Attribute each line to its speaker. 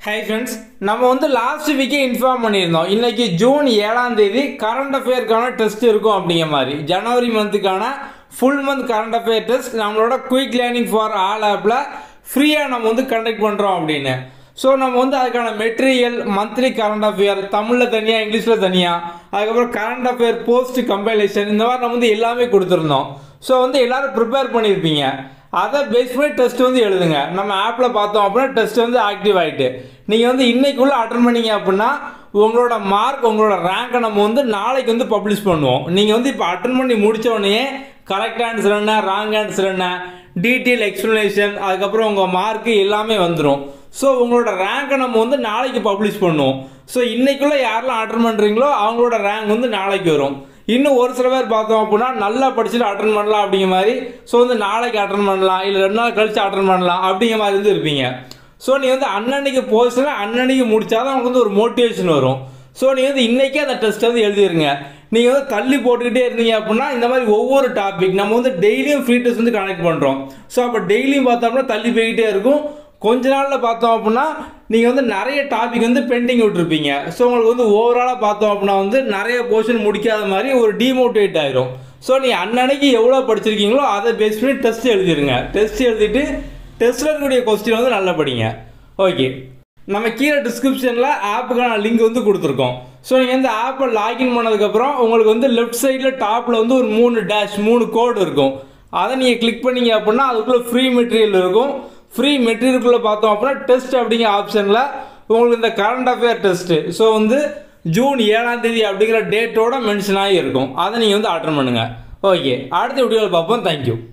Speaker 1: hi friends நம்ம வந்து last வீக்கே inform பண்ணியிருந்தோம் இன்னைக்கு ஜூன் ஏழாம் தேதி கரண்ட் அஃபேருக்கான டெஸ்ட் இருக்கும் அப்படிங்கிற மாதிரி ஜனவரி மந்த்துக்கான full month current affair test நம்மளோட குயிக் லேர்னிங் ஃபார் ஆல் ஆப்பில் ஃப்ரீயாக நம்ம வந்து கண்டக்ட் பண்ணுறோம் அப்படின்னு ஸோ நம்ம வந்து அதுக்கான மெட்டீரியல் மந்த்லி கரண்ட் அஃபேர் தமிழில் தனியாக இங்கிலீஷில் தனியாக அதுக்கப்புறம் கரண்ட் அஃபேர் போஸ்ட் கம்பைலேஷன் இந்த மாதிரி நம்ம வந்து எல்லாமே கொடுத்துருந்தோம் ஸோ வந்து எல்லாரும் ப்ரிப்பேர் பண்ணியிருப்பீங்க அதை பேஸ் பண்ணி டெஸ்ட் வந்து எழுதுங்க நம்ம ஆப்பில் பார்த்தோம் அப்படின்னா டெஸ்ட் வந்து ஆக்டிவ் ஆகிட்டு நீங்கள் வந்து இன்னைக்குள்ளே அட்டன் பண்ணீங்க அப்படின்னா உங்களோட மார்க் உங்களோட ரேங்கை நம்ம வந்து நாளைக்கு வந்து பப்ளிஷ் பண்ணுவோம் நீங்கள் வந்து இப்போ அட்டன் பண்ணி முடிச்ச உடனே கரெக்ட் ஆன்சர் என்ன ராங் ஆன்சர் என்ன டீட்டெயில் எக்ஸ்ப்ளனேஷன் அதுக்கப்புறம் உங்கள் மார்க்கு எல்லாமே வந்துடும் ஸோ உங்களோட ரேங்கை நம்ம வந்து நாளைக்கு பப்ளிஷ் பண்ணுவோம் ஸோ இன்னைக்குள்ளே யாரெல்லாம் அட்டன் பண்ணுறீங்களோ அவங்களோட ரேங்க் வந்து நாளைக்கு வரும் இன்னும் ஒரு சில பேர் பார்த்தோம் அப்படின்னா நல்லா படிச்சுட்டு அட்டன் பண்ணலாம் அப்படிங்கிற மாதிரி ஸோ வந்து நாளைக்கு அட்டன் பண்ணலாம் இல்லை ரெண்டு நாள் கழிச்சு அட்டன் பண்ணலாம் அப்படிங்கிற மாதிரி வந்து இருப்பீங்க ஸோ நீ வந்து அன்னன்னைக்கு போச்சுன்னா அன்னன்னைக்கு முடிச்சாதான் உங்களுக்கு வந்து ஒரு மோட்டிவேஷன் வரும் ஸோ நீங்கள் வந்து இன்றைக்கே அந்த டெஸ்ட் வந்து எழுதிருங்க நீங்கள் வந்து தள்ளி போட்டுக்கிட்டே இருந்தீங்க அப்படின்னா இந்த மாதிரி ஒவ்வொரு டாபிக் நம்ம வந்து டெய்லியும் ஃப்ரீ டெஸ்ட் வந்து கனெக்ட் பண்ணுறோம் ஸோ அப்போ டெய்லியும் பார்த்தோம்னா தள்ளி போய்கிட்டே இருக்கும் கொஞ்ச நாளில் பார்த்தோம் அப்படின்னா நீங்கள் வந்து நிறைய டாபிக் வந்து பெண்டிங் விட்டுருப்பீங்க ஸோ உங்களுக்கு வந்து ஓவராலாக பார்த்தோம் அப்படின்னா வந்து நிறைய போர்ஷன் முடிக்காத மாதிரி ஒரு டிமோட்டிவேட் ஆயிரும் ஸோ நீ அன்னன்னைக்கு எவ்வளோ படிச்சிருக்கீங்களோ அதை பேஸ் பண்ணி டெஸ்ட் எழுதிருங்க டெஸ்ட் எழுதிட்டு டெஸ்ட்டில் இருக்கக்கூடிய கொஸ்டின் வந்து நல்லா படிங்க ஓகே நம்ம கீழே டிஸ்கிரிப்ஷனில் ஆப்புக்கான லிங்க் வந்து கொடுத்துருக்கோம் ஸோ நீங்கள் இந்த ஆப்பை லாகின் பண்ணதுக்கப்புறம் உங்களுக்கு வந்து லெஃப்ட் சைடில் டாப்பில் வந்து ஒரு மூணு டேஷ் மூணு கோடு இருக்கும் அதை நீங்கள் கிளிக் பண்ணீங்க அப்படின்னா அதுக்குள்ளே ஃப்ரீ மெட்டீரியல் இருக்கும் ஃப்ரீ மெட்டீரியலுக்குள்ளே பார்த்தோம் அப்படின்னா டெஸ்ட் அப்படிங்கிற ஆப்ஷனில் உங்களுக்கு இந்த கரண்ட் அஃபேர் டெஸ்ட்டு ஸோ வந்து ஜூன் ஏழாம் தேதி அப்படிங்கிற டேட்டோட மென்ஷன் ஆகி இருக்கும் அதை நீங்கள் வந்து அட்டன் பண்ணுங்கள் ஓகே அடுத்த வீடியோவில் பார்ப்போம் தேங்க்யூ